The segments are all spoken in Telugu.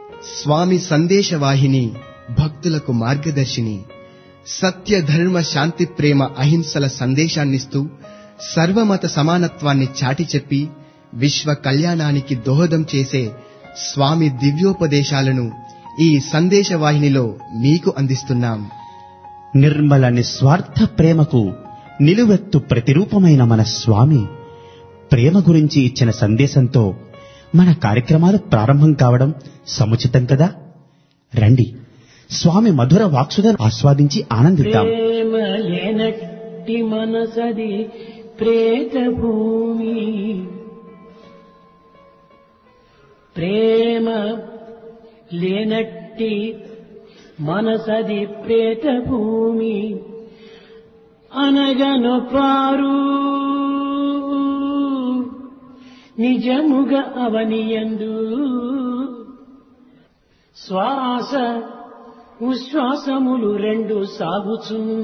స్వామి సందేశవాహిని భక్తులకు మార్గదర్శిని సత్య ధర్మ శాంతి ప్రేమ అహింసల సందేశాన్నిస్తూ సర్వమత సమానత్వాన్ని చాటి చెప్పి విశ్వ కళ్యాణానికి దోహదం చేసే స్వామి దివ్యోపదేశాలను ఈ సందేశవాహినిలో మీకు అందిస్తున్నాం నిర్మల నిస్వార్థ ప్రేమకు నిలువెత్తు ప్రతిరూపమైన మన స్వామి ప్రేమ గురించి ఇచ్చిన సందేశంతో మన కార్యక్రమాలు ప్రారంభం కావడం సముచితం కదా రండి స్వామి మధుర వాక్సుగా ఆస్వాదించి ఆనందిద్దాం ప్రేమ లేనట్టి మనసది ప్రేత భూమి ప్రేమ లేనట్టి మనసది ప్రేత భూమి అనగను పారు నిజముగా అవనియందు శ్వాస ఉశ్వాసములు రెండు సాగుచున్న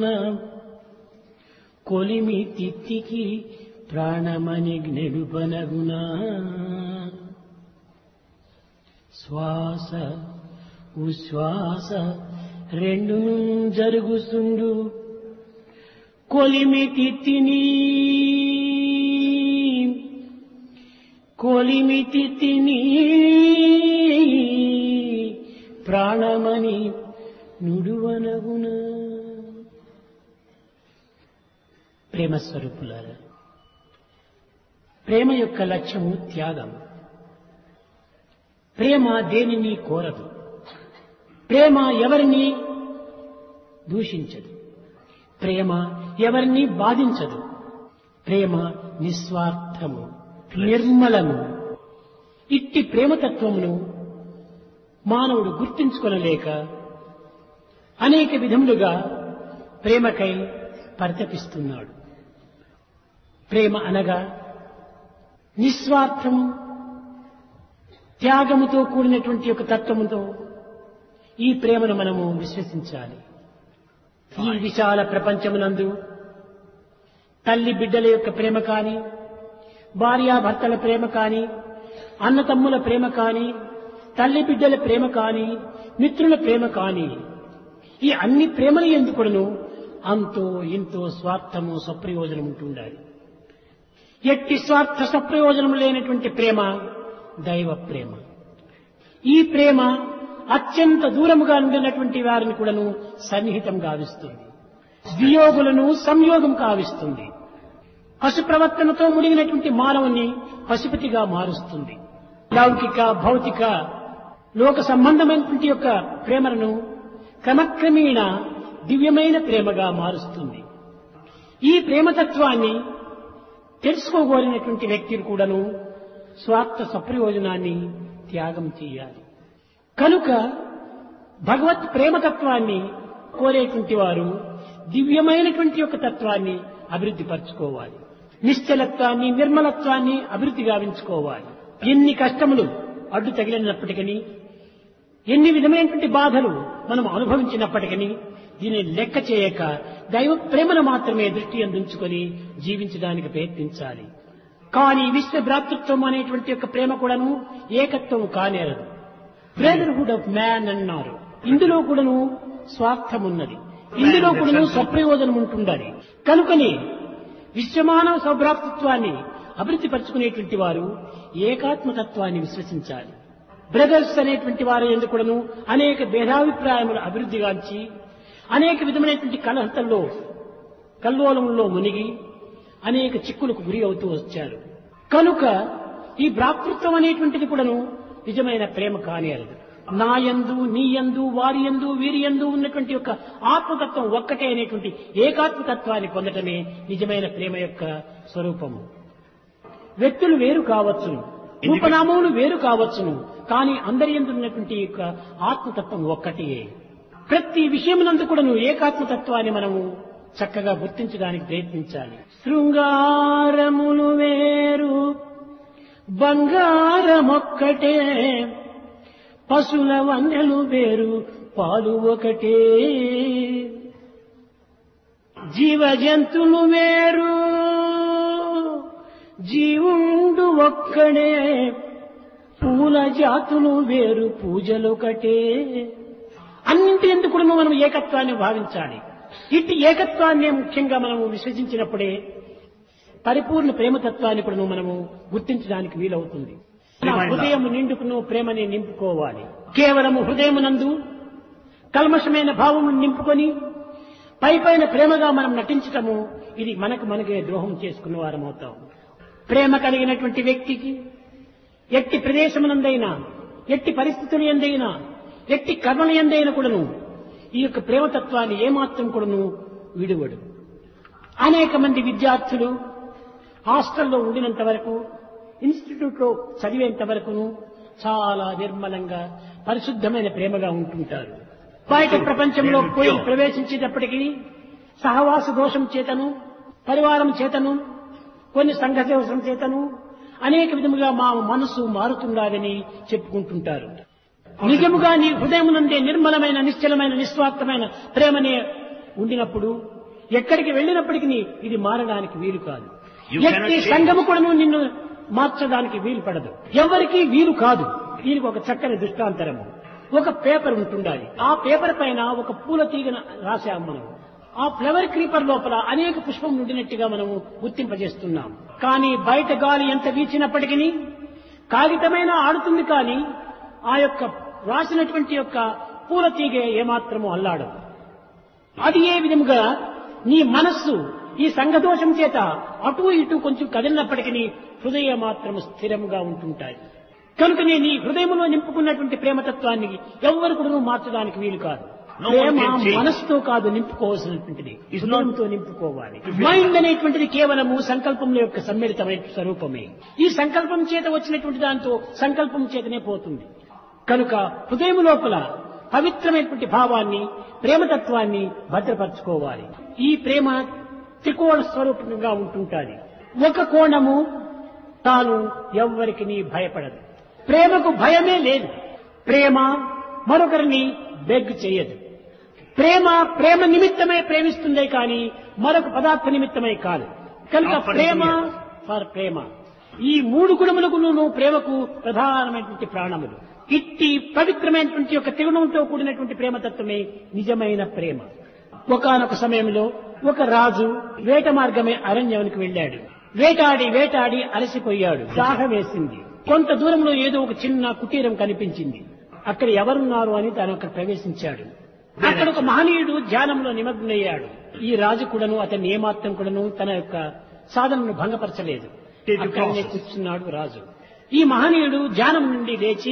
కొలిమి తిత్తికి ప్రాణమని జ్ఞెడుపనగునా శ్వాస ఉశ్వాస రెండు జరుగుతుండు కొలిమి తిత్తిని కొలిమి తిత్తిని ప్రాణమని నుడువనగున ప్రేమ స్వరూపులారా ప్రేమ యొక్క లక్ష్యము త్యాగం ప్రేమ దేనిని కోరదు ప్రేమ ఎవరిని దూషించదు ప్రేమ ఎవరిని బాధించదు ప్రేమ నిస్వార్థము నిర్మలము ఇట్టి ప్రేమతత్వమును మానవుడు గుర్తించుకొనలేక అనేక విధములుగా ప్రేమకై పరితపిస్తున్నాడు ప్రేమ అనగా నిస్వార్థము త్యాగముతో కూడినటువంటి ఒక తత్వముతో ఈ ప్రేమను మనము విశ్వసించాలి ఈ విశాల ప్రపంచమునందు తల్లి బిడ్డల యొక్క ప్రేమ కాని భార్యాభర్తల ప్రేమ కాని అన్నతమ్ముల ప్రేమ కాని తల్లి బిడ్డల ప్రేమ కాని మిత్రుల ప్రేమ కాని ఈ అన్ని ప్రేమలు ఎందుకును అంతో ఇంతో స్వార్థము సప్రయోజనం ఉంటుండాలి ఎట్టి స్వార్థ సప్రయోజనం లేనటువంటి ప్రేమ దైవ ప్రేమ ఈ ప్రేమ అత్యంత దూరముగా ఉండినటువంటి వారిని కూడాను సన్నిహితం గావిస్తుంది వియోగులను సంయోగం కావిస్తుంది పశు ప్రవర్తనతో మునిగినటువంటి మానవుని పశుపతిగా మారుస్తుంది లౌకిక భౌతిక లోక సంబంధమైనటువంటి యొక్క ప్రేమలను క్రమక్రమేణ దివ్యమైన ప్రేమగా మారుస్తుంది ఈ ప్రేమతత్వాన్ని తెలుసుకోగోరినటువంటి వ్యక్తిని కూడాను స్వార్థ సప్రయోజనాన్ని త్యాగం చేయాలి కనుక భగవత్ ప్రేమతత్వాన్ని కోరేటువంటి వారు దివ్యమైనటువంటి యొక్క తత్వాన్ని అభివృద్ధి పరచుకోవాలి నిశ్చలత్వాన్ని నిర్మలత్వాన్ని అభివృద్ధి గావించుకోవాలి ఎన్ని కష్టములు అడ్డు తగిలినప్పటికీ ఎన్ని విధమైనటువంటి బాధలు మనం అనుభవించినప్పటికీ దీనిని లెక్క చేయక దైవ ప్రేమను మాత్రమే దృష్టి అందించుకొని జీవించడానికి ప్రయత్నించాలి కానీ విశ్వ భ్రాతృత్వం అనేటువంటి యొక్క ప్రేమ కూడాను ఏకత్వం కానేరదు బ్రదర్హుడ్ ఆఫ్ మ్యాన్ అన్నారు ఇందులో కూడాను స్వార్థం ఉన్నది ఇందులో కూడాను స్వప్రయోజనం ఉంటుండాలి కనుకని విశ్వమానవ సౌభ్రాతృత్వాన్ని అభివృద్ధి పరుచుకునేటువంటి వారు ఏకాత్మతత్వాన్ని విశ్వసించాలి బ్రదర్స్ అనేటువంటి వారు ఎందుకును అనేక భేదాభిప్రాయములు అభివృద్ధిగాంచి అనేక విధమైనటువంటి కలహతల్లో కల్లోలంలో మునిగి అనేక చిక్కులకు గురి అవుతూ వచ్చారు కనుక ఈ భ్రాతృత్వం అనేటువంటిది కూడాను నిజమైన ప్రేమ కానేరదు నా యందు నీ యందు వారి యందు వీరి యందు ఉన్నటువంటి యొక్క ఆత్మతత్వం ఒక్కటే అనేటువంటి ఏకాత్మతత్వాన్ని పొందటమే నిజమైన ప్రేమ యొక్క స్వరూపము వ్యక్తులు వేరు కావచ్చును రూపనామములు వేరు కావచ్చును కానీ అందరి యందు ఉన్నటువంటి యొక్క ఆత్మతత్వం ఒక్కటే ప్రతి విషయమునందు కూడాను ఏకాత్మతత్వాన్ని మనము చక్కగా గుర్తించడానికి ప్రయత్నించాలి శృంగారములు వేరు బంగారమొక్కటే పశుల వన్నెలు వేరు పాలు ఒకటే జీవ జంతువులు వేరు జీవుండు ఒక్కడే పూల జాతులు వేరు పూజలొకటే అన్నింటి ఎందుకు కూడా మనం ఏకత్వాన్ని భావించాలి ఇట్టి ఏకత్వాన్ని ముఖ్యంగా మనము విశ్వసించినప్పుడే పరిపూర్ణ ప్రేమతత్వాన్ని కూడా మనము గుర్తించడానికి వీలవుతుంది నా హృదయం నిండుకును ప్రేమని నింపుకోవాలి కేవలము హృదయమునందు కల్మషమైన భావము నింపుకొని పై పైన ప్రేమగా మనం నటించటము ఇది మనకు మనకే ద్రోహం చేసుకున్న వారం అవుతాం ప్రేమ కలిగినటువంటి వ్యక్తికి ఎట్టి ప్రదేశమునందైనా ఎట్టి పరిస్థితులు ఎందైనా ఎట్టి కర్మల ఎందైనా కూడాను ఈ యొక్క ప్రేమతత్వాన్ని ఏమాత్రం కూడాను విడువడు అనేక మంది విద్యార్థులు హాస్టల్లో ఉండినంత వరకు ఇన్స్టిట్యూట్ లో చదివేంత వరకును చాలా నిర్మలంగా పరిశుద్ధమైన ప్రేమగా ఉంటుంటారు బయట ప్రపంచంలో పోయి ప్రవేశించేటప్పటికీ సహవాస దోషం చేతను పరివారం చేతను కొన్ని సంఘ దోషం చేతను అనేక విధముగా మా మనసు మారుతుండాలని చెప్పుకుంటుంటారు నిజముగా నీ హృదయం నుండే నిర్మలమైన నిశ్చలమైన నిస్వార్థమైన ప్రేమనే ఉండినప్పుడు ఎక్కడికి వెళ్ళినప్పటికీ ఇది మారడానికి వీలు కాదు You cannot ఎట్టి change. సంఘము కూడాను నిన్ను మార్చడానికి వీలు పడదు ఎవరికీ వీలు కాదు దీనికి ఒక చక్కని దృష్టాంతరము ఒక పేపర్ ఉంటుండాలి ఆ పేపర్ పైన ఒక పూల తీగన రాసాం మనం ఆ ఫ్లవర్ క్రీపర్ లోపల అనేక పుష్పం ఉండినట్టుగా మనము గుర్తింపజేస్తున్నాం కానీ బయట గాలి ఎంత వీచినప్పటికీ కాగితమైన ఆడుతుంది కానీ ఆ యొక్క రాసినటువంటి యొక్క పూల తీగ ఏమాత్రము అల్లాడదు అది ఏ విధముగా నీ మనస్సు ఈ సంఘదోషం చేత అటు ఇటు కొంచెం కదిలినప్పటికీ హృదయం మాత్రము స్థిరంగా ఉంటుంటాయి కనుకనే నీ హృదయంలో నింపుకున్నటువంటి ప్రేమతత్వాన్ని ఎవ్వరు కూడా మార్చడానికి వీలు కాదు No one Prema can change. మనసుతో కాదు నింపుకోవాల్సినటువంటిది It's not- హృదయంతో నింపుకోవాలి If you- మైండ్ అనేటువంటిది కేవలము సంకల్పముల యొక్క సమ్మిళితమైన స్వరూపమే ఈ సంకల్పం చేత వచ్చినటువంటి దాంతో సంకల్పం చేతనే పోతుంది కనుక హృదయం లోపల పవిత్రమైనటువంటి భావాన్ని ప్రేమతత్వాన్ని భద్రపరచుకోవాలి ఈ ప్రేమ త్రికోణ స్వరూపంగా ఉంటుంటాది ఒక కోణము తాను ఎవ్వరికి భయపడదు ప్రేమకు భయమే లేదు ప్రేమ మరొకరిని బెగ్ చేయదు ప్రేమ ప్రేమ నిమిత్తమై ప్రేమిస్తుందే కానీ మరొక పదార్థ నిమిత్తమై కాదు కనుక Not for ప్రేమ anything ఫర్ ప్రేమ ఈ మూడు గుణములకు ప్రేమకు ప్రధానమైనటువంటి ప్రాణములు ఇట్టి పవిత్రమైనటువంటి యొక్క త్రిగుణంతో కూడినటువంటి ప్రేమతత్వమే నిజమైన ప్రేమ ఒకానొక సమయంలో ఒక రాజు వేట మార్గమే అరణ్యానికి వెళ్ళాడు వేటాడి వేటాడి అలసిపోయాడు దాహం వేసింది కొంత దూరంలో ఏదో ఒక చిన్న కుటీరం కనిపించింది అక్కడ ఎవరున్నారు అని తాను అక్కడ ప్రవేశించాడు అక్కడ ఒక మహనీయుడు ధ్యానంలో నిమగ్నయ్యాడు ఈ రాజు కూడాను అతన్ని ఏమాత్రం కూడాను తన యొక్క సాధనను భంగపరచలేదు Take the అక్కడనే process. కూర్చున్నాడు రాజు ఈ మహనీయుడు ధ్యానం నుండి లేచి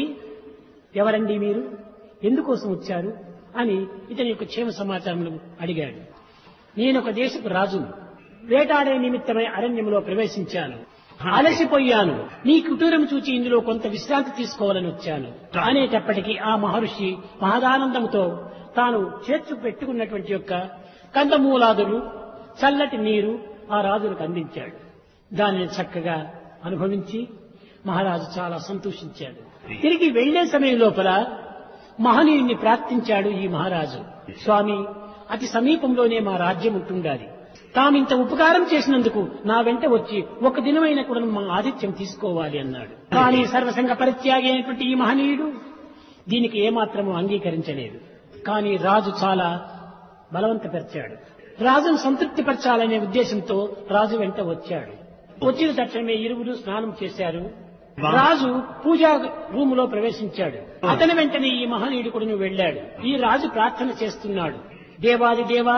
ఎవరండి మీరు ఎందుకోసం వచ్చారు అని ఇతని యొక్క క్షేమ సమాచారములు అడిగాడు నేను ఒక దేశపు రాజును వేటాడే నిమిత్తమై అరణ్యంలో ప్రవేశించాను అలసిపోయాను నీ కుటీరం చూచి ఇందులో కొంత విశ్రాంతి తీసుకోవాలని వచ్చాను అనేటప్పటికీ ఆ మహర్షి మహదానందంతో తాను చేర్చు పెట్టుకున్నటువంటి యొక్క కందమూలాదులు చల్లటి నీరు ఆ రాజులకు అందించాడు దానిని చక్కగా అనుభవించి మహారాజు చాలా సంతోషించాడు తిరిగి వెళ్లే సమయం లోపల మహనీయుణ్ణి ప్రార్థించాడు ఈ మహారాజు స్వామి అతి సమీపంలోనే మా రాజ్యం ఉంటుండాలి తామింత ఉపకారం చేసినందుకు నా వెంట వచ్చి ఒక దినమైన కూడా మా ఆతిథ్యం తీసుకోవాలి అన్నాడు కానీ సర్వసంగ పరిత్యాగి అయినటువంటి ఈ మహనీయుడు దీనికి ఏమాత్రము అంగీకరించలేదు కానీ రాజు చాలా బలవంతపరిచాడు రాజును సంతృప్తిపరచాలనే ఉద్దేశంతో రాజు వెంట వచ్చాడు వచ్చిన తక్షణమే ఇరువురు స్నానం చేశారు రాజు పూజా రూమ్ లో ప్రవేశించాడు అతని వెంటనే ఈ మహనీయుడు కూడా వెళ్ళాడు ఈ రాజు ప్రార్థన చేస్తున్నాడు దేవాది దేవా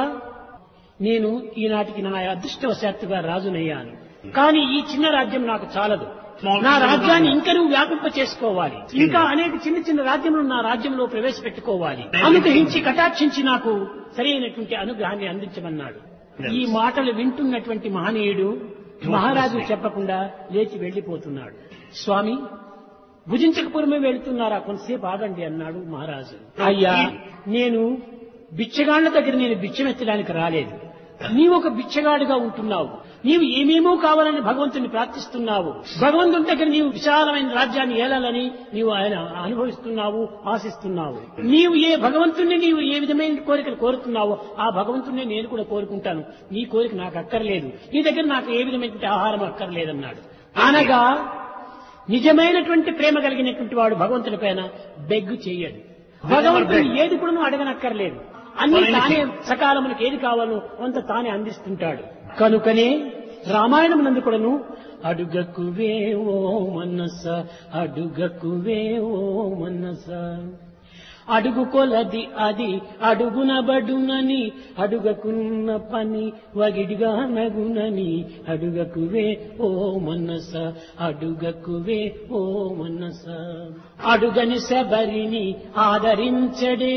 నేను ఈనాటికి నా అదృష్టవశాత్తుగా రాజునయ్యాను కానీ ఈ చిన్న రాజ్యం నాకు చాలదు నా రాజ్యాన్ని ఇంకా నువ్వు వ్యాపింప చేసుకోవాలి ఇంకా అనేక చిన్న చిన్న రాజ్యములు నా రాజ్యంలో ప్రవేశపెట్టుకోవాలి అనుగ్రహించి కటాక్షించి నాకు సరైనటువంటి అనుగ్రహాన్ని అందించమన్నాడు ఈ మాటలు వింటున్నటువంటి మహనీయుడు మహారాజు చెప్పకుండా లేచి వెళ్లిపోతున్నాడు స్వామి భుజించకపూర్వమే వెళుతున్నారా కొంతసేపు ఆగండి అన్నాడు మహారాజు అయ్యా నేను బిచ్చగాళ్ల దగ్గర నేను బిచ్చమెత్తడానికి రాలేదు నీవు ఒక బిచ్చగాడిగా ఉంటున్నావు నీవు ఏమేమో కావాలని భగవంతుని ప్రార్థిస్తున్నావు భగవంతుని దగ్గర నీవు విశాలమైన రాజ్యాన్ని ఏలాలని నీవు ఆయన అనుభవిస్తున్నావు ఆశిస్తున్నావు నీవు ఏ భగవంతుణ్ణి నీవు ఏ విధమైన కోరికలు కోరుతున్నావో ఆ భగవంతుణ్ణి నేను కూడా కోరుకుంటాను నీ కోరిక నాకు అక్కర్లేదు నీ దగ్గర నాకు ఏ విధమైనటువంటి ఆహారం అక్కర్లేదన్నాడు అనగా నిజమైనటువంటి ప్రేమ కలిగినటువంటి వాడు భగవంతుని పైన బెగ్గు చెయ్యడు భగవంతుని ఏది కూడా అడగనక్కర్లేదు అన్ని తానే సకాలములకు ఏది కావాలో అంత తానే అందిస్తుంటాడు కనుకనే రామాయణం నందు కూడాను అడుగకువే ఓ మనస అడుగకువే ఓ మనస అడుగు కొలది అది అడుగునబడునని అడుగకున్న పని వగిడిగా నగునని అడుగకువే ఓ మనస అడుగకువే ఓ మనస అడుగని శబరిని ఆదరించడే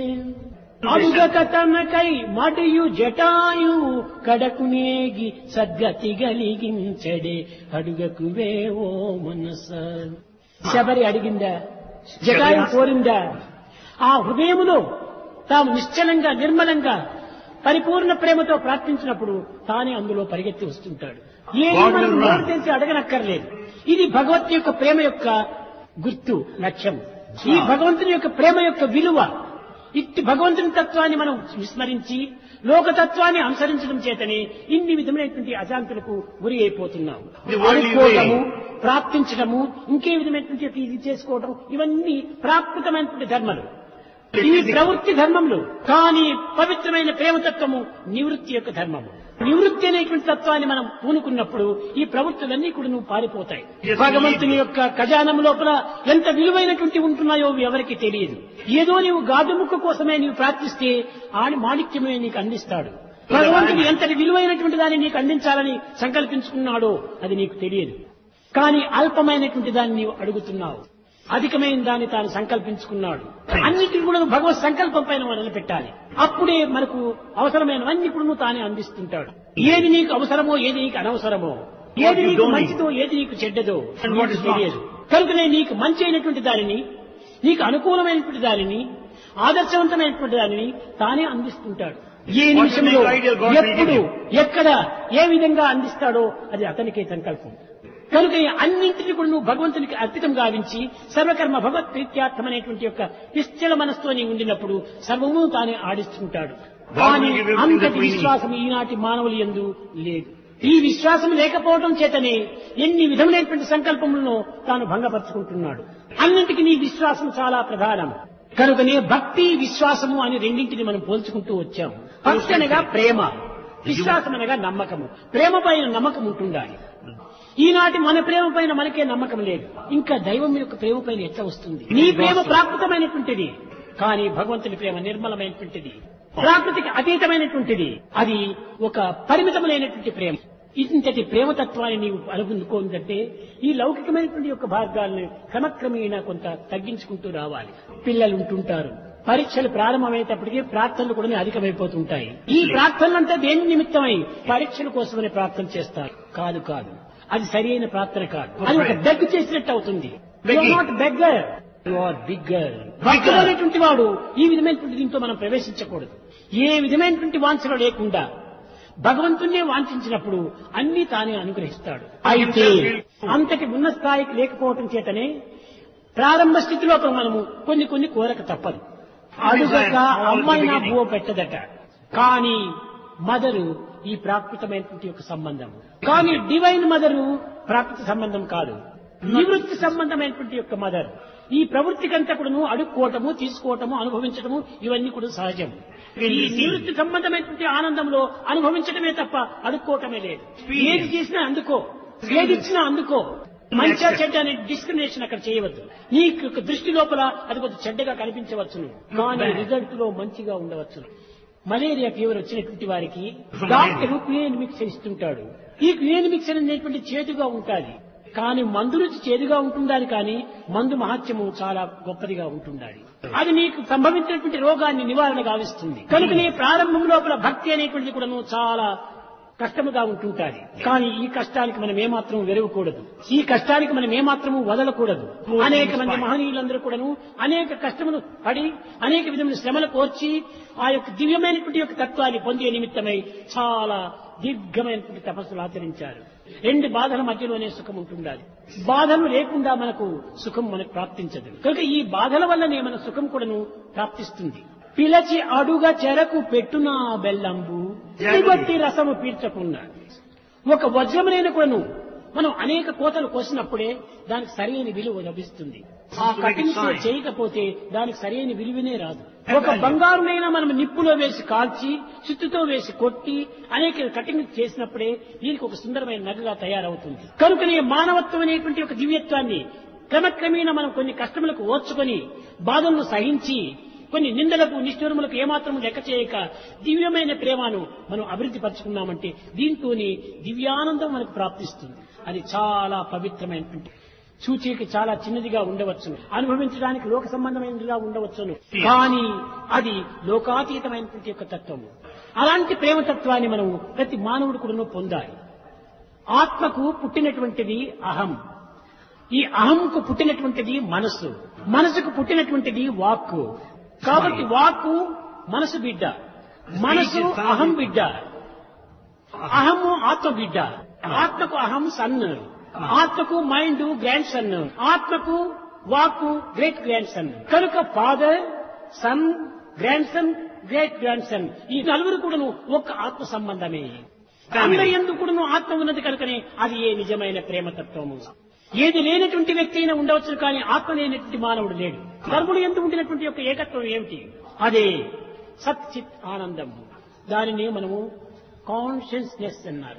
అడుగక తనకై మడియు జటాయు కడకునేగి సద్గతి గలిగించడే అడుగకువే ఓ మనస శబరి అడిగిందా జటాయు కోరిందా ఆ హృదయములో తాము నిశ్చలంగా నిర్మలంగా పరిపూర్ణ ప్రేమతో ప్రార్థించినప్పుడు తానే అందులో పరిగెత్తి వస్తుంటాడు ఏది మనం నోరు తెరిచి అడగనక్కర్లేదు ఇది భగవత్ యొక్క ప్రేమ యొక్క గుర్తు లక్ష్యం ఈ భగవంతుని యొక్క ప్రేమ యొక్క విలువ ఇట్టి భగవంతుని తత్వాన్ని మనం విస్మరించి లోకతత్వాన్ని అనుసరించడం చేతనే ఇన్ని విధమైనటువంటి అశాంతులకు గురి అయిపోతున్నాం The worldly అనుకోవటము way. ప్రార్థించడము ఇంకే విధమైనటువంటి ఇది చేసుకోవడం ఇవన్నీ ప్రాకృతమైనటువంటి ధర్మాలు ఇవి ప్రవృత్తి ధర్మములు కానీ పవిత్రమైన ప్రేమతత్వము నివృత్తి యొక్క ధర్మము నివృత్తి అనేటువంటి తత్వాన్ని మనం పూనుకున్నప్పుడు ఈ ప్రవృత్తులన్నీ కూడా నువ్వు పారిపోతాయి Yes, భగవంతుని యొక్క ఖజానం లోపల ఎంత విలువైనటువంటి ఉంటున్నాయో ఎవరికి తెలియదు ఏదో నీవు గాజుముక్క కోసమే నీవు ప్రార్థిస్తే ఆడి మాణిక్యమే నీకు అందిస్తాడు భగవంతుడు ఎంతటి విలువైనటువంటి దాన్ని నీకు అందించాలని సంకల్పించుకున్నాడో అది నీకు తెలియదు కానీ అల్పమైనటువంటి దాన్ని నీవు అడుగుతున్నావు అధికమైన దాన్ని తాను సంకల్పించుకున్నాడు అన్నిటిని కూడా నువ్వు భగవత్ సంకల్పం పైన మొదలు పెట్టాలి అప్పుడే మనకు అవసరమైనవన్నీ కూడా నువ్వు తానే అందిస్తుంటాడు ఏది నీకు అవసరమో ఏది నీకు అనవసరమో ఏది you నీకు don't need. మంచిదో ఏది నీకు చెడ్డదో And what నీకు is not. తెలియదు కనుకనే నీకు మంచి అయినటువంటి దానిని నీకు అనుకూలమైనటువంటి దానిని ఆదర్శవంతమైనటువంటి దానిని తానే అందిస్తుంటాడు ఏ What నిమిషంలో you make ideal, God will give ఎప్పుడు you. ఎక్కడ ఏ విధంగా అందిస్తాడో అది అతనికే సంకల్పం కనుక ఈ అన్నింటినీ కూడా నువ్వు భగవంతునికి అర్పితం గావించి సర్వకర్మ భగవత్ ప్రీత్యార్థం అనేటువంటి యొక్క నిశ్చల మనస్తో నీవు ఉండినప్పుడు సర్వము తానే ఆడిస్తుంటాడు కానీ will give you అంతటి the meaning. విశ్వాసం ఈనాటి మానవులు ఎందు లేదు ఈ విశ్వాసం లేకపోవడం చేతనే ఎన్ని విధములైనటువంటి సంకల్పములను తాను భంగపరుచుకుంటున్నాడు అన్నింటికి నీ విశ్వాసం చాలా ప్రధానం కనుకనే భక్తి విశ్వాసము అని రెండింటిని మనం పోల్చుకుంటూ వచ్చాము భక్తి అనగా ప్రేమ విశ్వాసం అనగా నమ్మకము ప్రేమ పైన నమ్మకం ఉంటుండాలి ఈనాటి మన ప్రేమ పైన మనకే నమ్మకం లేదు ఇంకా దైవం యొక్క ప్రేమ పైన ఎట్లా వస్తుంది నీ ప్రేమ ప్రాకృతమైనటువంటిది కానీ భగవంతుని ప్రేమ నిర్మలమైనటువంటిది ప్రాకృతికి అతీతమైనటువంటిది అది ఒక పరిమితములైనటువంటి ప్రేమ ఇంతటి ప్రేమతత్వాన్ని నీవు అనుకుందుకోందంటే ఈ లౌకికమైనటువంటి యొక్క భాగాలను క్రమక్రమేణా కొంత తగ్గించుకుంటూ రావాలి పిల్లలు ఉంటుంటారు పరీక్షలు ప్రారంభమయ్యేటప్పటికీ ప్రార్థనలు కూడా అధికమైపోతుంటాయి ఈ ప్రార్థనలంతా దేని నిమిత్తమై పరీక్షల కోసమని ప్రార్థన చేస్తారు కాదు కాదు అది సరి అయిన ప్రార్థన కాదు అది ఒక బెగ్ చేసినట్టు అవుతుంది Begging. Not beggar you are bigger భక్తులైనటువంటి వాడు ఈ విధమైనటువంటి దీంతో మనం ప్రవేశించకూడదు ఏ విధమైనటువంటి వాంఛన లేకుండా భగవంతుణ్ణే వాంఛించినప్పుడు అన్ని తానే అనుగ్రహిస్తాడు అయితే అంతటి ఉన్న స్థాయికి లేకపోవటం చేతనే ప్రారంభ స్థితిలో మనము కొన్ని కొన్ని కోరక తప్పదు అడుగక అమ్మైనా బువ పెట్టదట కానీ మదరు ఈ ప్రాకృతమైనటువంటి యొక్క సంబంధం కానీ డివైన్ మదరు ప్రాకృత సంబంధం కాదు నివృత్తి సంబంధమైనటువంటి యొక్క మదర్ ఈ ప్రవృత్తికంతా కూడాను అడుక్కోవటము తీసుకోవటము అనుభవించటము ఇవన్నీ కూడా సహజం ఈ నివృత్తి సంబంధమైనటువంటి ఆనందంలో అనుభవించటమే తప్ప అడుక్కోవటమే లేదు ఏది చేసినా అందుకో ఏది ఇచ్చినా అందుకో మంచిగా చెడ్డ అనే డిస్క్రిమినేషన్ అక్కడ చేయవద్దు నీ యొక్క దృష్టి లోపల అది కొంచెం చెడ్డగా కనిపించవచ్చును కానీ రిజల్ట్ లో మంచిగా ఉండవచ్చును మలేరియా ఫీవర్ వచ్చినటువంటి వారికి డాక్టర్ క్లియన్ మిక్సర్ ఇస్తుంటాడు ఈ క్లియన్ మిక్సర్ అనేటువంటి చేదుగా ఉంటుంది కానీ మందు రుచి చేదుగా ఉంటుందని కానీ మందు మహత్యము చాలా గొప్పదిగా ఉంటుండాలి అది నీకు సంభవించినటువంటి రోగాన్ని నివారణ గావిస్తుంది కనుక నీ ప్రారంభం లోపల భక్తి అనేటువంటిది కూడా చాలా కష్టముగా ఉంటుంటాది కానీ ఈ కష్టానికి మనం ఏమాత్రం వెరవకూడదు ఈ కష్టానికి మనం ఏమాత్రము వదలకూడదు అనేక మంది మహనీయులందరూ కూడాను అనేక కష్టములు పడి అనేక విధమైన శ్రమలు కోర్చి ఆ యొక్క దివ్యమైనటువంటి యొక్క తత్వాన్ని పొందే నిమిత్తమై చాలా దీర్ఘమైనటువంటి తపస్సులు ఆచరించారు రెండు బాధల మధ్యలోనే సుఖం ఉంటుండాలి బాధలు లేకుండా మనకు సుఖం మనకు ప్రాప్తించదు కనుక ఈ బాధల వల్లనే మన సుఖం కూడాను ప్రాప్తిస్తుంది పిలచి అడుగ చెరకు పెట్టునా బెల్లంబు బట్టి రసము పీల్చకుండా ఒక వజ్రమునైన కూడాను మనం అనేక కోతలు కోసినప్పుడే దానికి సరైన విలువ లభిస్తుంది ఆ కటింగ్స్ చేయకపోతే దానికి సరైన విలువనే రాదు ఒక బంగారునైనా మనం నిప్పులో వేసి కాల్చి చిత్తుతో వేసి కొట్టి అనేక కటింగ్ చేసినప్పుడే దీనికి ఒక సుందరమైన నగగా తయారవుతుంది కనుకనే మానవత్వం అనేటువంటి ఒక దివ్యత్వాన్ని క్రమక్రమేణా మనం కొన్ని కష్టములకు ఓర్చుకొని బాధలను సహించి కొన్ని నిందలకు నిష్ఠూరములకు ఏమాత్రం లెక్క చేయక దివ్యమైన ప్రేమను మనం అభివృద్ధి పరుచుకున్నామంటే దీంతోని దివ్యానందం మనకు ప్రాప్తిస్తుంది అది చాలా పవిత్రమైనటువంటి సూచికి చాలా చిన్నదిగా ఉండవచ్చును అనుభవించడానికి లోక సంబంధమైనదిగా ఉండవచ్చును కానీ అది లోకాతీతమైనటువంటి యొక్క తత్వము అలాంటి ప్రేమ తత్వాన్ని మనం ప్రతి మానవుడు కూడా పొందాలి ఆత్మకు పుట్టినటువంటిది అహం ఈ అహంకు పుట్టినటువంటిది మనస్సు మనసుకు పుట్టినటువంటిది వాక్కు కాబట్టి వాక్కు మనసు బిడ్డ మనసు అహం బిడ్డ అహము ఆత్మ బిడ్డ ఆత్మకు అహం సన్ ఆత్మకు మైండ్ గ్రాండ్ సన్ ఆత్మకు వాక్కు గ్రేట్ గ్రాండ్ సన్ కనుక father son grandson great grandson ఈ నలుగురు కూడాను ఒక్క ఆత్మ సంబంధమే అందరి ఎందుకు కూడాను ఆత్మ ఉన్నది కనుకనే అది ఏ నిజమైన ప్రేమతత్వము ఏది లేనటువంటి వ్యక్తి అయినా ఉండవచ్చు కానీ ఆత్మ లేనటువంటి మానవుడు లేడు ధర్ముడు ఎందుకు ఉండినటువంటి యొక్క ఏకత్వం ఏమిటి అదే సచ్చిత్ ఆనందం దానిని మనము కాన్షియస్నెస్ అన్నారు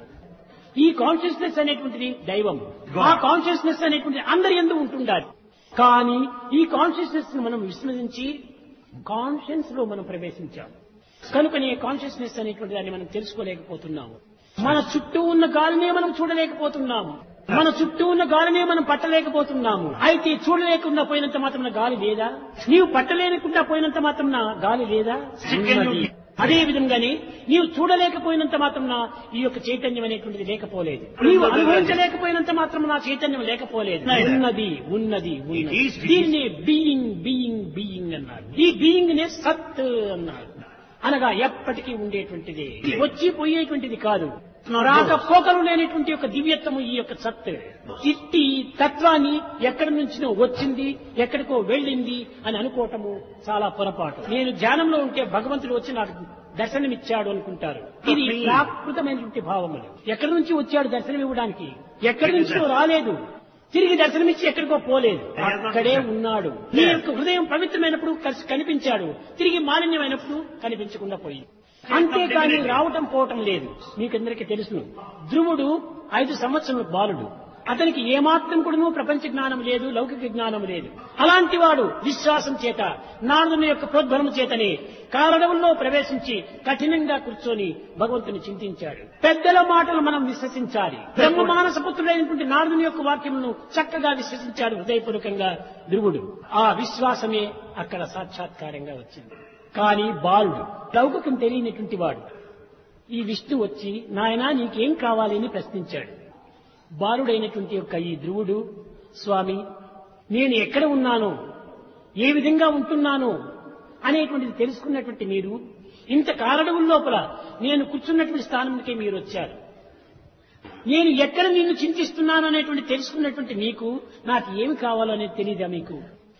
ఈ కాన్షియస్నెస్ అనేటువంటిది దైవం ఆ కాన్షియస్నెస్ అనేటువంటిది అందరి ఎందు ఉంటుండాలి కానీ ఈ కాన్షియస్నెస్ ను మనం విస్మరించి కాన్షియన్స్ లో మనం ప్రవేశించాం కనుకనే కాన్షియస్నెస్ అనేటువంటి దాన్ని మనం తెలుసుకోలేకపోతున్నాము మన చుట్టూ ఉన్న గాలినే మనం చూడలేకపోతున్నాము మన చుట్టూ ఉన్న గాలినే మనం పట్టలేకపోతున్నాము అయితే చూడలేకుండా పోయినంత మాత్రం గాలి లేదా నీవు పట్టలేకుండా పోయినంత మాత్రం గాలి లేదా ఉన్నది. అదే విధంగానే నీవు చూడలేకపోయినంత మాత్రం ఈ యొక్క చైతన్యం అనేటువంటిది లేకపోలేదు నీవు అనుభవించలేకపోయినంత మాత్రం నా చైతన్యం లేకపోలేదు ఉన్నది ఉన్నది ఉన్నది దీన్ని బీయింగ్ బీయింగ్ బీయింగ్ అన్నారు ఈ బీయింగ్ నే సత్ అన్నారు అనగా ఎప్పటికీ ఉండేటువంటిది వచ్చి పోయేటువంటిది కాదు రాకపోకలు లేనటువంటి యొక్క దివ్యత్వము ఈ యొక్క సత్ ఇట్టి తత్వాన్ని ఎక్కడి నుంచినో వచ్చింది ఎక్కడికో వెళ్ళింది అని అనుకోవటము చాలా పొరపాటు నేను ధ్యానంలో ఉంటే భగవంతుడు వచ్చి నాకు దర్శనమిచ్చాడు అనుకుంటారు ఇది ప్రాకృతమైనటువంటి భావములు ఎక్కడి నుంచి వచ్చాడు దర్శనం ఇవ్వడానికి ఎక్కడి నుంచో రాలేదు తిరిగి దర్శనమిచ్చి ఎక్కడికో పోలేదు అక్కడే ఉన్నాడు నీ యొక్క హృదయం పవిత్రమైనప్పుడు కలిసి కనిపించాడు తిరిగి మాలిన్యమైనప్పుడు కనిపించకుండా పోయింది అంతేకాని రావటం పోవటం లేదు మీకందరికీ తెలుసును ధ్రువుడు ఐదు సంవత్సరముల బాలుడు అతనికి ఏమాత్రం కూడా ప్రపంచ జ్ఞానం లేదు లౌకిక జ్ఞానం లేదు అలాంటి వాడు విశ్వాసం చేత నారదుని యొక్క ప్రోద్బలము చేతనే కారణంలో ప్రవేశించి కఠినంగా కూర్చొని భగవంతుని చింతించాడు పెద్దల మాటలు మనం విశ్వసించాలి బ్రహ్మ మానస పుత్రుడైనటువంటి నారదుని యొక్క వాక్యమును చక్కగా విశ్వసించాడు హృదయపూర్వకంగా ధ్రువుడు ఆ విశ్వాసమే అక్కడ సాక్షాత్కారంగా వచ్చింది కానీ బాలుడు లౌకికం తెలియనటువంటి వాడు ఈ విష్ణు వచ్చి నాయనా నీకేం కావాలి అని ప్రశ్నించాడు బాలుడైనటువంటి యొక్క ఈ ధ్రువుడు స్వామి నేను ఎక్కడ ఉన్నానో ఏ విధంగా ఉంటున్నానో అనేటువంటిది తెలుసుకున్నటువంటి మీరు ఇంత కారణం లోపల నేను కూర్చున్నటువంటి స్థానానికే మీరు వచ్చారు నేను ఎక్కడ నిన్ను చింతిస్తున్నాను అనేటువంటి తెలుసుకున్నటువంటి మీకు నాకు ఏమి కావాలో అనేది తెలియదా మీకు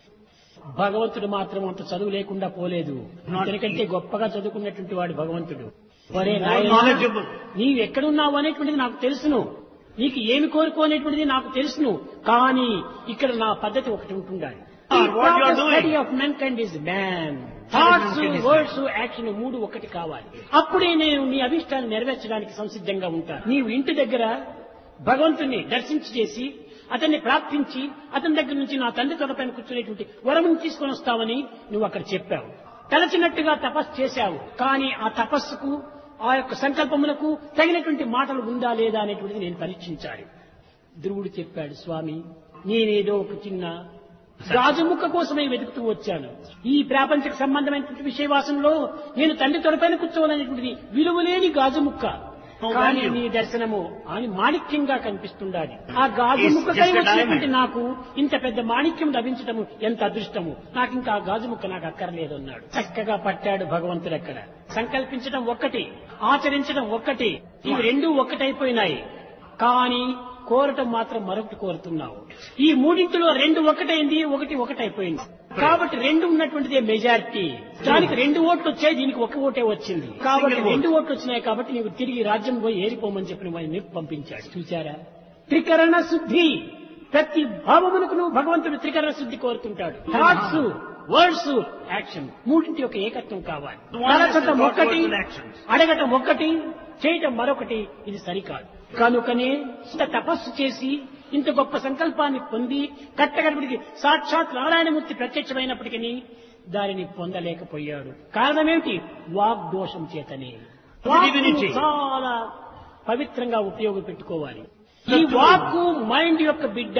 భగవంతుడు మాత్రం అంత చదువు లేకుండా పోలేదు ఇతనికంటే గొప్పగా చదువుకున్నటువంటి వాడు భగవంతుడు ఒరే నాయనా, నీవు ఎక్కడున్నావు అనేటువంటిది నాకు తెలుసును నీకు ఏమి కోరుకోనేటువంటిది నాకు తెలుసును కానీ ఇక్కడ నా పద్ధతి ఒకటి ఉంటుండాలి what you are doing. Study of mankind is man thoughts words action మూడు ఒకటి కావాలి అప్పుడే నేను నీ అభిష్టాన్ని నెరవేర్చడానికి సంసిద్ధంగా ఉంటాను నీవు ఇంటి దగ్గర భగవంతుని దర్శించి చేసి అతన్ని ప్రార్థించి అతని దగ్గర నుంచి నా తండ్రి తొడపైన కూర్చునేటువంటి వరమును తీసుకొని వస్తావని నువ్వు అక్కడ చెప్పావు తలచినట్టుగా తపస్సు చేశావు కానీ ఆ తపస్సుకు ఆ యొక్క సంకల్పములకు తగినటువంటి మాటలు ఉందా లేదా అనేటువంటిది నేను పరీక్షించాలి ధ్రువుడు చెప్పాడు స్వామి నేనేదో ఒక చిన్న గాజు ముక్క కోసమే వెతుకుతూ వచ్చాను ఈ ప్రాపంచక సంబంధమైనటువంటి విషయవాసంలో నేను తండ్రి తొడపైన కూర్చోవాలనేటువంటిది విలువలేని గాజు ముక్క కానీ నీ దర్శనము అని మాణిక్యంగా కనిపిస్తుండాలి ఆ గాజు It's ముక్కకై just a వచ్చినటువంటి diamond. నాకు ఇంత పెద్ద మాణిక్యం లభించటము ఎంత అదృష్టము నాకు ఇంకా ఆ గాజు ముక్క నాకు అక్కర్లేదు అన్నాడు చక్కగా పట్టాడు భగవంతుడు అక్కడ సంకల్పించడం ఒక్కటి ఆచరించడం ఒక్కటి ఇవి రెండూ ఒక్కటైపోయినాయి కానీ కోరటం మాత్రం మరొకటి కోరుతున్నావు ఈ మూడింటిలో రెండు ఒకటైంది ఒకటి ఒకటైపోయింది కాబట్టి రెండు ఉన్నటువంటిదే మెజారిటీ దానికి రెండు ఓట్లు వచ్చాయి దీనికి ఒక ఓటే వచ్చింది కాబట్టి Single vote. రెండు ఓట్లు వచ్చినాయి కాబట్టి నీకు తిరిగి రాజ్యం పోయి ఏరిపోమని చెప్పి వాడిని పంపించాడు చూచారా త్రికరణ శుద్ధి ప్రతి భావమునకు నువ్వు భగవంతుడు త్రికరణ శుద్ధి కోరుతుంటాడు థాట్స్ వర్డ్స్ యాక్షన్ మూడింటి యొక్క ఏకత్వం కావాలి తలచటం ఒక్కటి అడగటం ఒక్కటి చేయటం మరొకటి ఇది సరికాదు కనుకనే ఇంత తపస్సు చేసి ఇంత గొప్ప సంకల్పాన్ని పొంది కట్టగడిపిడికి సాక్షాత్ నారాయణమూర్తి ప్రత్యక్షమైనప్పటికీ దానిని పొందలేకపోయాడు కారణమేమిటి వాగ్దోషం చేతనే వాక్కును చాలా పవిత్రంగా ఉపయోగపెట్టుకోవాలి ఈ వాక్కు మైండ్ యొక్క బిడ్డ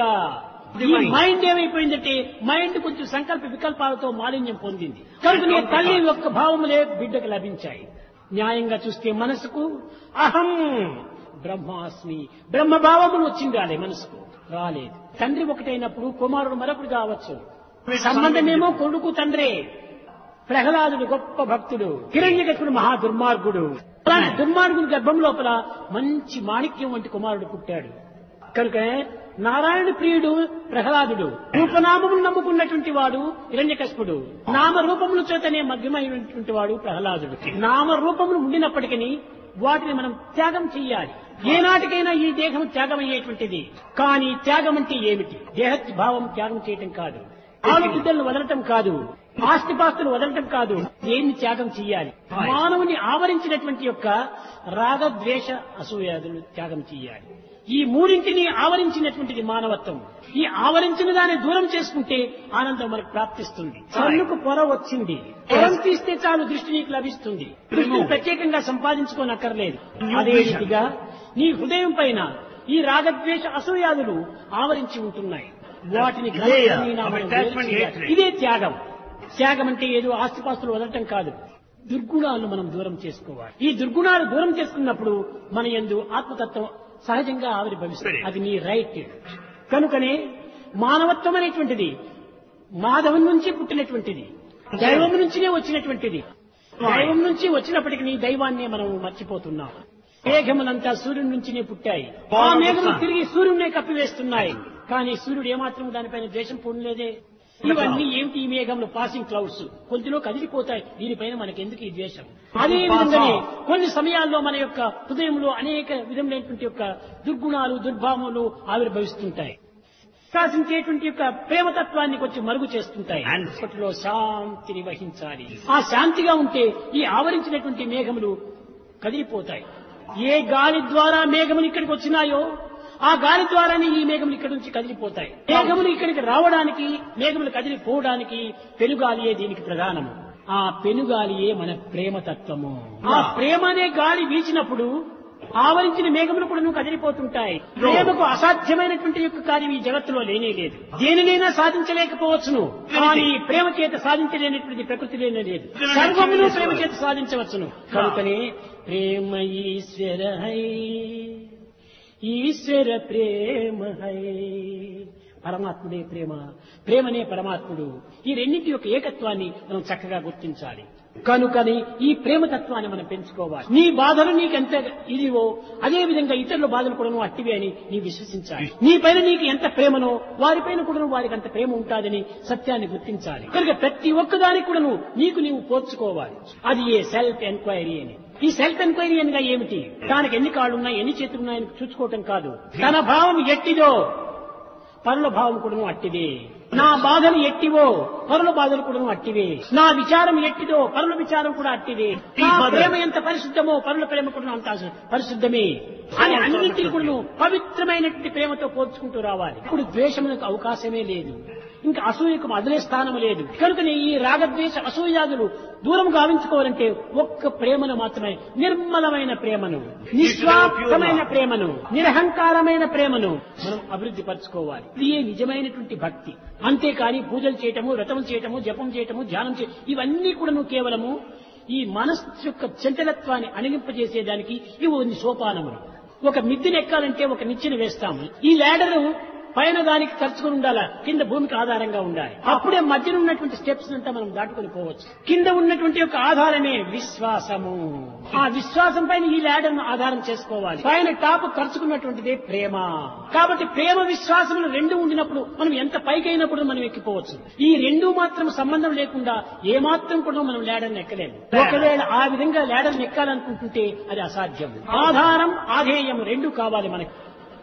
ఈ మైండ్ ఏమైపోయిందంటే మైండ్ కొంచెం సంకల్ప వికల్పాలతో మాలిన్యం పొందింది కనుక తల్లి యొక్క భావములే బిడ్డకు లభించాయి న్యాయంగా చూస్తే మనసుకు అహం బ్రహ్మాస్మి బ్రహ్మభావములు వచ్చింది రాలే మనసుకు రాలేదు తండ్రి ఒకటైనప్పుడు కుమారుడు మరొకడు కావచ్చు సంబంధమేమో కొడుకు తండ్రే ప్రహ్లాదుడు గొప్ప భక్తుడు హిరణ్యకశుడు మహా దుర్మార్గుడు అలాంటి దుర్మార్గుడి గర్భం లోపల మంచి మాణిక్యం వంటి కుమారుడు పుట్టాడు కనుక నారాయణ ప్రియుడు ప్రహ్లాదుడు రూపనామములు నమ్ముకున్నటువంటి వాడు హిరణ్యకశపుడు నామ రూపముల చేతనే మధ్యమైనటువంటి వాడు ప్రహ్లాదుడు నామ రూపములు ఉండినప్పటికీ వాటిని మనం త్యాగం చెయ్యాలి ఏనాటికైనా ఈ దేహం త్యాగం అయ్యేటువంటిది కానీ త్యాగం అంటే ఏమిటి దేహ భావం త్యాగం చేయటం కాదు ఆలోచితలను వదలటం కాదు ఆస్తిపాస్తులు వదలటం కాదు దేన్ని త్యాగం చెయ్యాలి మానవుని ఆవరించినటువంటి యొక్క రాగద్వేష అసూయాదులు త్యాగం చెయ్యాలి ఈ మూడింటిని ఆవరించినటువంటిది మానవత్వం ఈ ఆవరించిన దాన్ని దూరం చేసుకుంటే ఆనందం మనకు ప్రాప్తిస్తుంది కన్నుకు పొర వచ్చింది పొరం తీస్తే చాలు దృష్టి నీకు లభిస్తుంది దృష్టిని ప్రత్యేకంగా సంపాదించుకోనక్కర్లేదు అదే రీతిగా నీ హృదయం పైన ఈ రాగద్వేష అసూయాదులు ఆవరించి ఉంటున్నాయి వాటిని గ్రహించి మనం వేరు చేయాలి. ఇదే త్యాగం త్యాగం అంటే ఏదో ఆస్తిపాస్తులు వదలటం కాదు దుర్గుణాలను మనం దూరం చేసుకోవాలి ఈ దుర్గుణాలు దూరం చేసుకున్నప్పుడు మన యందు ఆత్మతత్వం సహజంగా ఆవిర్భవిస్తుంది అది నీ రైట్ కనుకనే మానవత్వం అనేటువంటిది మాధవం నుంచి పుట్టినటువంటిది దైవం నుంచినే వచ్చినటువంటిది దైవం నుంచి వచ్చినప్పటికీ నీ దైవాన్నే మనం మర్చిపోతున్నాం మేఘములంతా సూర్యుడి నుంచినే పుట్టాయి ఆ మేఘములు తిరిగి సూర్యుడినే కప్పివేస్తున్నాయి కానీ సూర్యుడు ఏమాత్రం దానిపైన ద్వేషం పొందలేదే ఇవన్నీ ఏమిటి ఈ మేఘంలో పాసింగ్ క్లౌడ్స్ కొద్దిలో కదిలిపోతాయి దీనిపైన మనకెందుకు ఈ ద్వేషం అదే విధంగానే కొన్ని సమయాల్లో మన యొక్క హృదయంలో అనేక విధములైనటువంటి యొక్క దుర్గుణాలు దుర్భావములు ఆవిర్భవిస్తుంటాయి ప్రకాశించేటువంటి యొక్క ప్రేమతత్వాన్ని కొంచెం మరుగు చేస్తుంటాయి అప్పట్లో శాంతిని వహించాలి ఆ శాంతిగా ఉంటే ఈ ఆవరించినటువంటి మేఘములు కదిలిపోతాయి ఏ గాలి ద్వారా మేఘములు ఇక్కడికి వచ్చినాయో ఆ గాలి ద్వారానే ఈ మేఘములు ఇక్కడి నుంచి కదిలిపోతాయి మేఘములు ఇక్కడికి రావడానికి మేఘములు కదిలిపోవడానికి పెనుగాలియే దీనికి ప్రధానము ఆ పెనుగాలియే మన ప్రేమతత్వము ఆ ప్రేమ అనే గాలి వీచినప్పుడు ఆవరించిన మేఘములు కూడా నువ్వు కదిలిపోతుంటాయి ప్రేమకు అసాధ్యమైనటువంటి యొక్క కార్యం ఈ జగత్తులో లేనే లేదు దేనినైనా సాధించలేకపోవచ్చును కానీ ప్రేమ చేత సాధించలేనటువంటి ప్రకృతి లేనే లేదు సర్వమును ప్రేమ చేత సాధించవచ్చును కనుకనే ప్రేమ ఈశ్వర హై ఈశ్వర ప్రేమ హై పరమాత్ముడే ప్రేమ ప్రేమనే పరమాత్ముడు ఈ రెండింటి యొక్క ఏకత్వాన్ని మనం చక్కగా గుర్తించాలి కనుకని ఈ ప్రేమతత్వాన్ని మనం పెంచుకోవాలి నీ బాధలు నీకెంత ఇదివో అదే విధంగా ఇతరుల బాధలు కూడా నువ్వు అట్టివే అని నీ విశ్వసించాలి నీ పైన నీకు ఎంత ప్రేమనో వారిపైన కూడా వారికి అంత ప్రేమ ఉంటాదని సత్యాన్ని గుర్తించాలి కనుక ప్రతి ఒక్కదానికి కూడా నువ్వు నీకు నీవు పోర్చుకోవాలి అది ఏ సెల్ఫ్ ఎంక్వైరీ అని ఈ సెల్ఫ్ ఎంక్వైరీ అనగా ఏమిటి దానికి ఎన్ని కాళ్ళు ఉన్నాయి ఎన్ని చేతులు ఉన్నాయని చూసుకోవటం కాదు తన భావం ఎట్టిదో పరుల భావం కూడా అట్టిదే నా బాధలు ఎట్టివో పరుల బాధలు కూడా అట్టివే నా విచారం ఎట్టిదో పరుల విచారం కూడా అట్టిదే నా ప్రేమ ఎంత పరిశుద్ధమో పరుల ప్రేమ కూడా అంత పరిశుద్ధమే అని అన్నింటినీ కూడా నువ్వు పవిత్రమైనటువంటి ప్రేమతో పోల్చుకుంటూ రావాలి ఇప్పుడు ద్వేషములకు అవకాశమే లేదు ఇంకా అసూయకు అదిలే స్థానం లేదు కనుకనే ఈ రాగద్వేష అసూయాదులు దూరం గావించుకోవాలంటే ఒక్క ప్రేమను మాత్రమే నిర్మలమైన ప్రేమను నిస్వార్థమైన ప్రేమను నిరహంకారమైన ప్రేమను మనం అభివృద్ధి పరచుకోవాలి ఇది నిజమైనటువంటి భక్తి అంతేకాని పూజలు చేయటము వ్రతములు చేయటము జపం చేయటము ధ్యానం చేయటం ఇవన్నీ కూడా నువ్వు కేవలము ఈ మనస్సు యొక్క చంచలత్వాన్ని అణిగింపజేసేదానికి ఇవి కొన్ని సోపానములు ఒక మిద్దెని ఎక్కాలంటే ఒక నిచ్చెన వేస్తాము ఈ లేడరు పైన దానికి ఖర్చుకుని ఉండాలా కింద భూమికి ఆధారంగా ఉండాలి అప్పుడే మధ్యన ఉన్నటువంటి స్టెప్స్ అంతా మనం దాటుకొని పోవచ్చు కింద ఉన్నటువంటి యొక్క ఆధారమే విశ్వాసము ఆ విశ్వాసం పైన ఈ ల్యాడర్ను ఆధారం చేసుకోవాలి పైన టాప్ ఖర్చుకున్నటువంటిదే ప్రేమ కాబట్టి ప్రేమ విశ్వాసములు రెండు ఉండినప్పుడు మనం ఎంత పైకి అయినప్పుడు మనం ఎక్కిపోవచ్చు ఈ రెండు మాత్రం సంబంధం లేకుండా ఏ మాత్రం కూడా మనం ల్యాడర్ని ఎక్కలేము ఒకవేళ ఆ విధంగా ల్యాడర్ని ఎక్కాలనుకుంటుంటే అది అసాధ్యం ఆధారం ఆధేయం రెండు కావాలి మనకి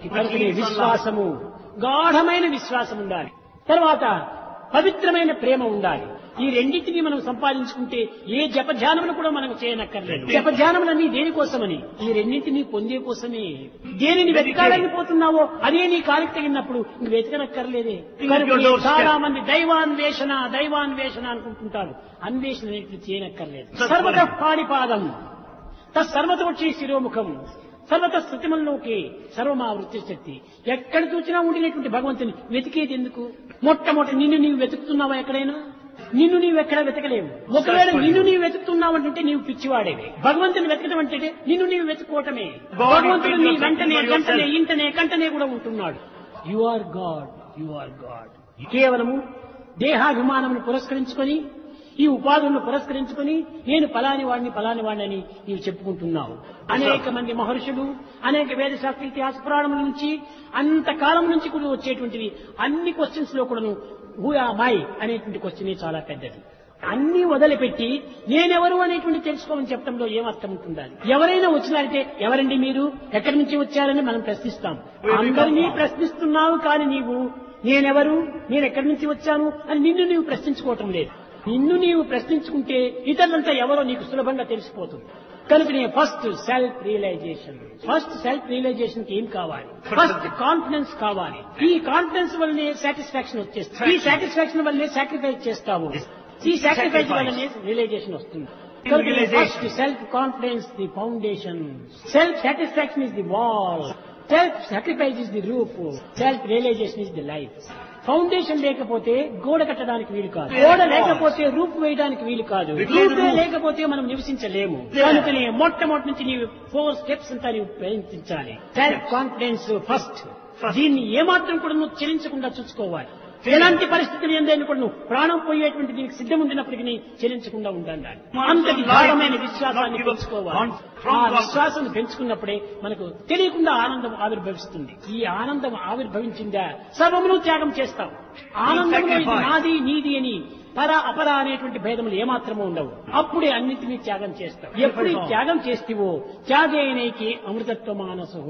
కనుకనే విశ్వాసము గాఢమైన విశ్వాసం ఉండాలి తర్వాత పవిత్రమైన ప్రేమ ఉండాలి ఈ రెండింటిని మనం సంపాదించుకుంటే ఏ జపధ్యానములు కూడా మనం చేయనక్కర్లేదు జపధ్యానములన్నీ దేనికోసమని ఈ రెండింటిని పొందే కోసమే దేనిని వెతకాలని పోతున్నావో అదే నీ కాలికి తగినప్పుడు నువ్వు వెతకనక్కర్లేదే కనుక చాలా మంది దైవాన్వేషణ దైవాన్వేషణ అనుకుంటుంటారు అన్వేషణ అనేది చేయనక్కర్లేదు సర్వత పాడిపాదం తత్సర్వతోక్షి శిరోముఖం సర్వత స్థితిమల్లోకి సర్వమా వృత్తి శక్తి ఎక్కడ చూసినా ఉండినటువంటి భగవంతుని వెతికేది ఎందుకు మొట్టమొదటి నిన్ను నీవు వెతుకుతున్నావా ఎక్కడైనా నిన్ను నీవు ఎక్కడ వెతకలేవు ఒకవేళ నిన్ను నీవు వెతుకుతున్నావు అంటే నీవు పిచ్చివాడేవి భగవంతుని వెతకడం అంటే నిన్ను నీవు వెతుక్కోవటమే భగవంతుడు నీ వెంటనే గంటనే ఇంటనే కంటనే కూడా ఉంటున్నాడు you are God you are God కేవలము దేహాభిమానమును పురస్కరించుకొని ఈ ఉపాధులను పురస్కరించుకొని నేను పలాని వాడిని పలాని వాడిని అని నీవు చెప్పుకుంటున్నావు అనేక మంది మహర్షులు అనేక వేదశాస్త్ర ఇతిహాస పురాణముల నుంచి అంతకాలం నుంచి కూడా వచ్చేటువంటివి అన్ని క్వశ్చన్స్ లో కూడాను హూ మై అనేటువంటి క్వశ్చన్ చాలా పెద్దది అన్ని వదిలిపెట్టి నేనెవరు అనేటువంటి తెలుసుకోమని చెప్పడంలో ఏం అర్థం ఉంటుందని ఎవరైనా వచ్చినారంటే ఎవరండి మీరు ఎక్కడి నుంచి వచ్చారని మనం ప్రశ్నిస్తాం అందరినీ ప్రశ్నిస్తున్నావు కానీ నీవు నేనెవరు నేను ఎక్కడి నుంచి వచ్చాను అని నిన్ను నీవు ప్రశ్నించుకోవటం లేదు నిన్ను నీవు ప్రశ్నించుకుంటే ఇతరులంతా ఎవరో నీకు సులభంగా తెలిసిపోతుంది కనుక నేను first self realization first self realization కి ఏం కావాలి ఫస్ట్ కాన్ఫిడెన్స్ కావాలి ఈ కాన్ఫిడెన్స్ వల్లనే సాటిస్ఫాక్షన్ వచ్చేస్తుంది ఈ సాటిస్ఫాక్షన్ వల్లనే సాక్రిఫైస్ చేస్తావు ఈ సాక్రిఫైస్ వల్లనే రియలైజేషన్ వస్తుంది first self confidence the foundation self satisfaction is the wall self sacrifice is the roof self realization is the life foundation లేకపోతే గోడ కట్టడానికి వీలు కాదు గోడ లేకపోతే రూప్ వేయడానికి వీలు కాదు రూపే లేకపోతే మనం నివసించలేము కనుకనే మొట్టమొదటి నుంచి నీవు ఫోర్ స్టెప్స్ అంతా నీవు ప్రయత్నించాలి సెల్ఫ్ కాన్ఫిడెన్స్ ఫస్ట్ దీన్ని ఏమాత్రం కూడా నువ్వు చెల్లించకుండా చూసుకోవాలి ఎలాంటి పరిస్థితులు ఏందని కూడా నువ్వు ప్రాణం పోయేటువంటి దీనికి సిద్ధం ఉండినప్పటికీ చెల్లించకుండా ఉండాలి అంతటి గాఢమైన విశ్వాసాన్ని పెంచుకోవాలి ఆ విశ్వాసం పెంచుకున్నప్పుడే మనకు తెలియకుండా ఆనందం ఆవిర్భవిస్తుంది ఈ ఆనందం ఆవిర్భవించిందా సర్వమును త్యాగం చేస్తాం ఆనందంలో ఇది నాది నీది అని పర అపర అనేటువంటి భేదములు ఏమాత్రమూ ఉండవు అప్పుడే అన్నింటినీ త్యాగం చేస్తాం ఎప్పుడు ఈ త్యాగం చేస్తేవో త్యాగేనైకి అమృతత్వ మానసు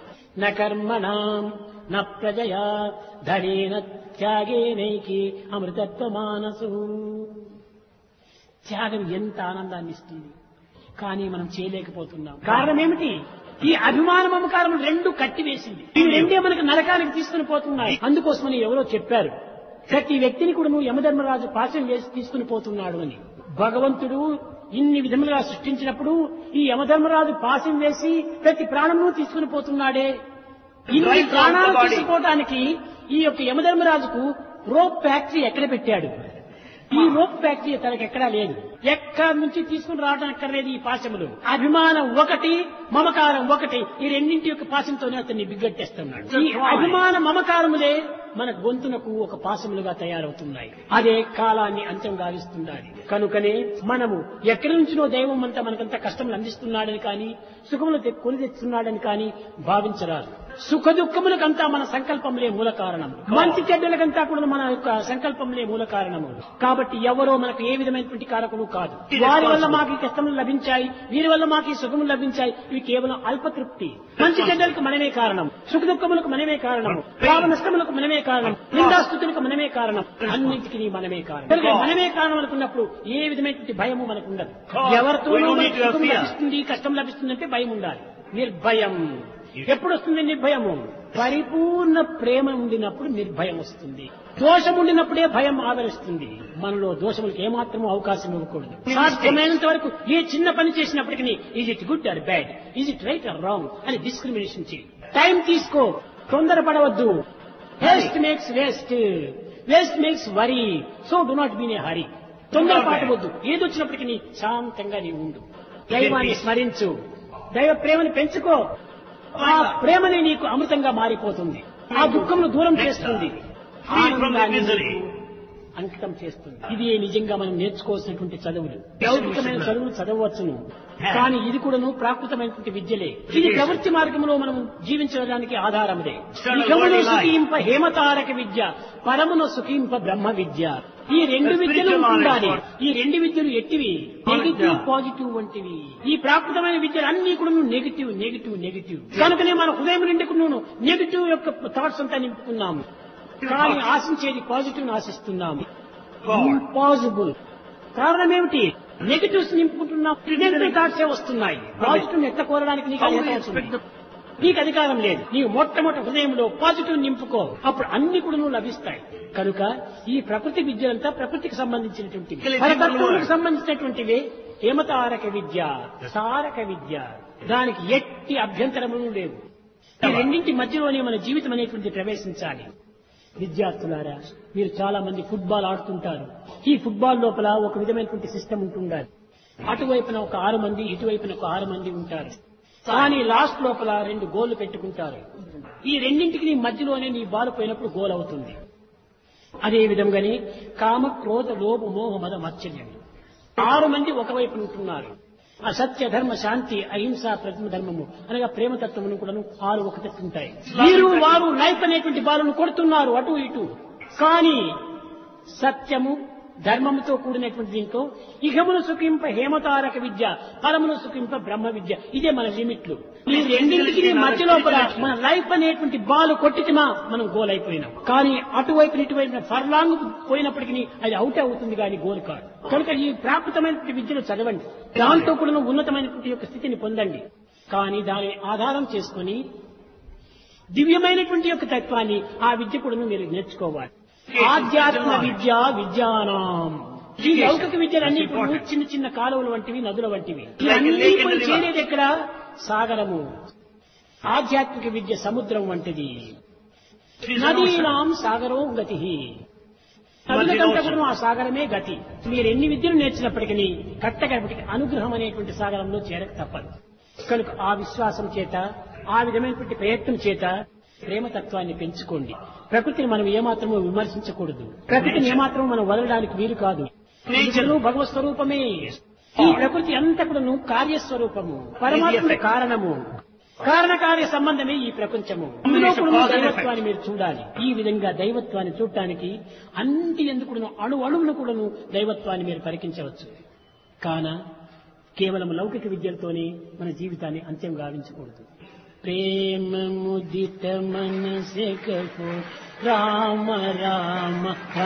న కర్మణాం న ప్రజయా ధనేన త్యాగేనైకి అమృతత్వ మానసు త్యాగం ఎంత ఆనందాన్ని ఇస్తుంది కానీ మనం చేయలేకపోతున్నాం కారణం ఏమిటి ఈ అభిమాన మమకారం రెండు కట్టివేసింది ఈ రెండే మనకు నరకానికి తీసుకుని పోతున్నాయి అందుకోసమని ఎవరో చెప్పారు ప్రతి వ్యక్తిని కూడా నువ్వు యమధర్మరాజు పాశం వేసి తీసుకుని పోతున్నాడు అని భగవంతుడు ఇన్ని విధములుగా సృష్టించినప్పుడు ఈ యమధర్మరాజు పాశం వేసి ప్రతి ప్రాణమును తీసుకుని పోతున్నాడే ఇన్ని ప్రాణాలు తీసుకోవడానికి ఈ యొక్క యమధర్మరాజుకు రోప్ ఫ్యాక్టరీ ఎక్కడ పెట్టాడు ఈ రోప్ ఫ్యాక్టరీ తనకు ఎక్కడా లేదు ఎక్కడి నుంచి తీసుకుని రావడం అక్కర్లేదు ఈ పాశములు అభిమానం ఒకటి మమకారం ఒకటి ఈ రెండింటి యొక్క పాశంతోనే అతన్ని బిగ్గట్టేస్తున్నాడు ఈ అభిమాన మమకారములే మన గొంతునకు ఒక పాశములుగా తయారవుతున్నాయి అదే కాలాన్ని అంత్యం గావిస్తున్నాడు కనుకనే మనము ఎక్కడి నుంచినో దైవం అంతా మనకంతా కష్టములు అందిస్తున్నాడని కానీ సుఖములు తె- కొని తెస్తున్నాడని కానీ భావించరాదు సుఖ దుఃఖములకంతా మన సంకల్పములే మూల కారణం మంచి చెడ్డలకంతా కూడా మన యొక్క సంకల్పములే మూల కారణము కాబట్టి ఎవరో మనకు ఏ విధమైనటువంటి కారకులు కాదు వారి వల్ల మాకు ఈ కష్టములు లభించాయి వీరి వల్ల మాకు ఈ సుఖములు లభించాయి ఇవి కేవలం అల్పతృప్తి మంచి చెడ్డలకు మనమే కారణం సుఖ దుఃఖములకు మనమే కారణం లాభ నష్టములకు మనమే కారణం నిందాస్తుతులకు మనమే కారణం అన్నింటికి మనమే కారణం కనుక మనమే కారణం అనుకున్నప్పుడు ఏ విధమైనటువంటి భయము మనకు ఉండదు ఎవరితోనూ మనకు సుఖం లభిస్తుంది కష్టం లభిస్తుంది అంటే భయం ఉండాలి నిర్భయం ఎప్పుడు వస్తుంది నిర్భయము పరిపూర్ణ ప్రేమ ఉండినప్పుడు నిర్భయం వస్తుంది దోషం ఉండినప్పుడే భయం ఆదరిస్తుంది మనలో దోషములకు ఏమాత్రం అవకాశం ఇవ్వకూడదు సాధ్యమైనంత వరకు ఏ చిన్న పని చేసినప్పటికీ is it good or bad is it right or wrong అని డిస్క్రిమినేషన్ చేయి టైం తీసుకో తొందరపడవద్దు waste makes waste waste makes worry so do not been a hurry తొందరపాటు ఏది వచ్చినప్పటికీ శాంతంగా నీవు ఉండు దైవాన్ని స్మరించు దైవ ప్రేమని పెంచుకో ఆ ప్రేమని నీకు అమృతంగా మారిపోతుంది ఆ దుఃఖమును దూరం చేస్తుంది ఆనందాన్ని నీకు అంకితం చేస్తుంది ఇది నిజంగా మనం నేర్చుకోవాల్సినటువంటి చదువులు లౌకికమైన చదువులు చదవచ్చును కానీ ఇది కూడాను ప్రాకృతమైనటువంటి విద్యలే ఇది ప్రవృత్తి మార్గంలో మనం జీవించడానికి ఆధారముదే ఇకమును సుఖింప హేమతారక విద్య పరమున సుఖింప బ్రహ్మ విద్య ఈ రెండు The విద్యలు spiritual knowledge ఉండాలి what? ఈ రెండు విద్యలు ఎట్టివి నెగిటివ్ పాజిటివ్ వంటివి ఈ ప్రాకృతమైన విద్యలు అన్ని కూడా నువ్వు నెగిటివ్ నెగిటివ్ నెగిటివ్ కనుకనే మన హృదయం నిండుకు నువ్వు నెగిటివ్ యొక్క థాట్స్ అంతా నింపుకున్నాము కానీ ఆశించేది పాజిటివ్ ఆశిస్తున్నాము ఇంపాసిబుల్ కారణం ఏమిటి నెగిటివ్స్ నింపుకుంటున్నాం నెగిటివ్ థాట్సే వస్తున్నాయి పాజిటివ్ ఎట్లా కోరడానికి నీకు How do అధికారం you expect ఉంది? the నీకు అధికారం లేదు నీవు మొట్టమొదటి హృదయంలో పాజిటివ్ నింపుకో అప్పుడు అన్ని కూడా నువ్వు లభిస్తాయి కనుక ఈ ప్రకృతి విద్యలంతా ప్రకృతికి సంబంధించినటువంటివి Really, పరతత్వములకు people know. సంబంధించినటువంటివి హేమతారక విద్య తారక విద్య దానికి ఎట్టి అభ్యంతరములు లేవు ఈ రెండింటి మధ్యలోనే మన జీవితం అనేటువంటిది ప్రవేశించాలి విద్యార్థులారా మీరు చాలా మంది ఫుట్బాల్ ఆడుతుంటారు ఈ ఫుట్బాల్ లోపల ఒక విధమైనటువంటి సిస్టమ్ ఉంటుండాలి అటువైపున ఒక ఆరు మంది ఇటువైపున ఒక ఆరు మంది ఉంటారు కానీ లాస్ట్ లోపల రెండు గోళ్లు పెట్టుకుంటారు ఈ రెండింటికి నీ మధ్యలోనే నీ బాల్ పోయినప్పుడు గోల్ అవుతుంది అదే విధంగానే కామ క్రోధ లోభ మోహ మద మత్సర్యం ఆరు మంది ఒకవైపు ఉంటున్నారు అసత్య ధర్మ శాంతి అహింస ప్రతిమ ధర్మము అనగా ప్రేమ తత్వమును కూడా ఆరు ఒక తట్టు ఉంటాయి వీరు వారు లైఫ్ అనేటువంటి బాలను కొడుతున్నారు అటు ఇటు కానీ సత్యము ధర్మముతో కూడినటువంటి దీంట్లో ఇహమును సుఖింప హేమతారక విద్య పరమును సుఖింప బ్రహ్మ విద్య ఇదే మన లిమిట్లు ఈ రెండింటికి మధ్య లోపల మన లైఫ్ అనేటువంటి బాల్ కొట్టితిమా మనం గోల్ అయిపోయినాం కానీ అటువైపు ఇటువైపు ఫర్లాంగ్ పోయినప్పటికీ అది అవుట్ అవుతుంది కానీ గోల్ కాదు కనుక ఈ ప్రాకృతమైనటువంటి విద్యను చదవండి దాంతో కూడా ఉన్నతమైనటువంటి యొక్క స్థితిని పొందండి కానీ దాని ఆధారం చేసుకొని దివ్యమైనటువంటి యొక్క తత్వాన్ని ఆ విద్య కూడా మీరు నేర్చుకోవాలి ఆధ్యాత్మ విద్య విద్యానాం ఈ లౌకిక విద్యలన్నీ ఇప్పుడు చిన్న చిన్న కాలువలు వంటివి నదుల వంటివి ఇవన్నీ పోయి చేరేది ఎక్కడ సాగరము ఆధ్యాత్మిక విద్య సముద్రం వంటిది నదీనాం సాగరో గతి నదులకంతా కూడా ఆ సాగరమే గతి మీరు ఎన్ని విద్యలు నేర్చినప్పటికీ కట్టగడపటికి అనుగ్రహం అనేటువంటి సాగరంలో చేరక తప్పదు కనుక ఆ విశ్వాసం చేత ఆ విధమైనటువంటి ప్రయత్నం చేత ప్రేమతత్వాన్ని పెంచుకోండి ప్రకృతిని మనం ఏమాత్రము విమర్శించకూడదు ప్రకృతిని ఏమాత్రం మనం వదలడానికి వీలు కాదు నిజము భగవత్ స్వరూపమే ఈ ప్రకృతి అంతా కూడాను కార్యస్వరూపము పరమాత్మ కారణము కారణకార్య సంబంధమే ఈ ప్రపంచము అందులో కూడా దైవత్వాన్ని మీరు చూడాలి ఈ విధంగా దైవత్వాన్ని చూడటానికి అన్నిటి ఎందుకు అణు అణువును కూడాను దైవత్వాన్ని మీరు పరికించవచ్చు కాన కేవలం లౌకిక విద్యలతోనే మన జీవితాన్ని అంత్యం గావించకూడదు ప్రేమ ముదిత మనసే కహో రామ రామ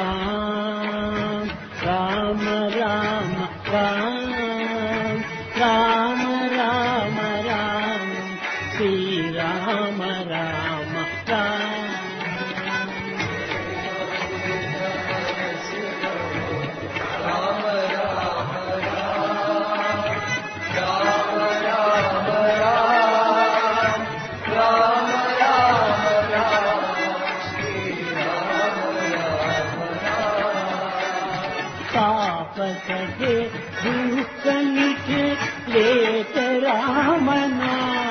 రామ రామ రామ రామ రామ రామ రామ శ్రీ రామ రామ రామ పాప కటే దుఃఖ నిఖే లేత రామనా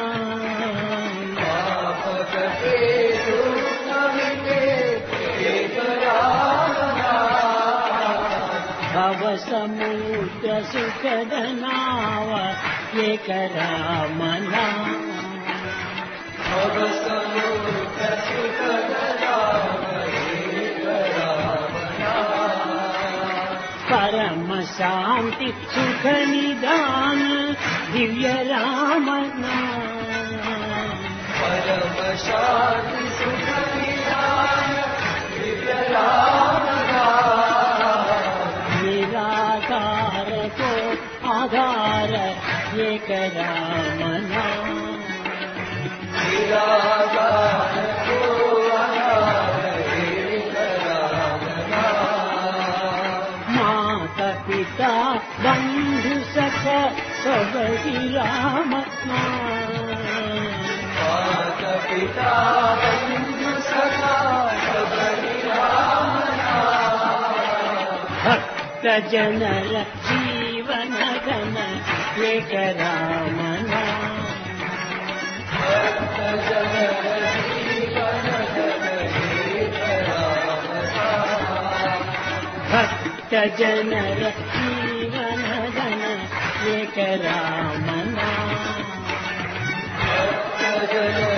భవ సముద్ర సుఖద నావ ఏక రామనా పరమ శాంతి సుఖ నిదాన దివ్య రామనా निराकार को आधार एक रामना माता पिता बंधु सख सब ही रामना भक्त जनर जीवन गण एक रामना भक्त जनर जीवन गण एक रामना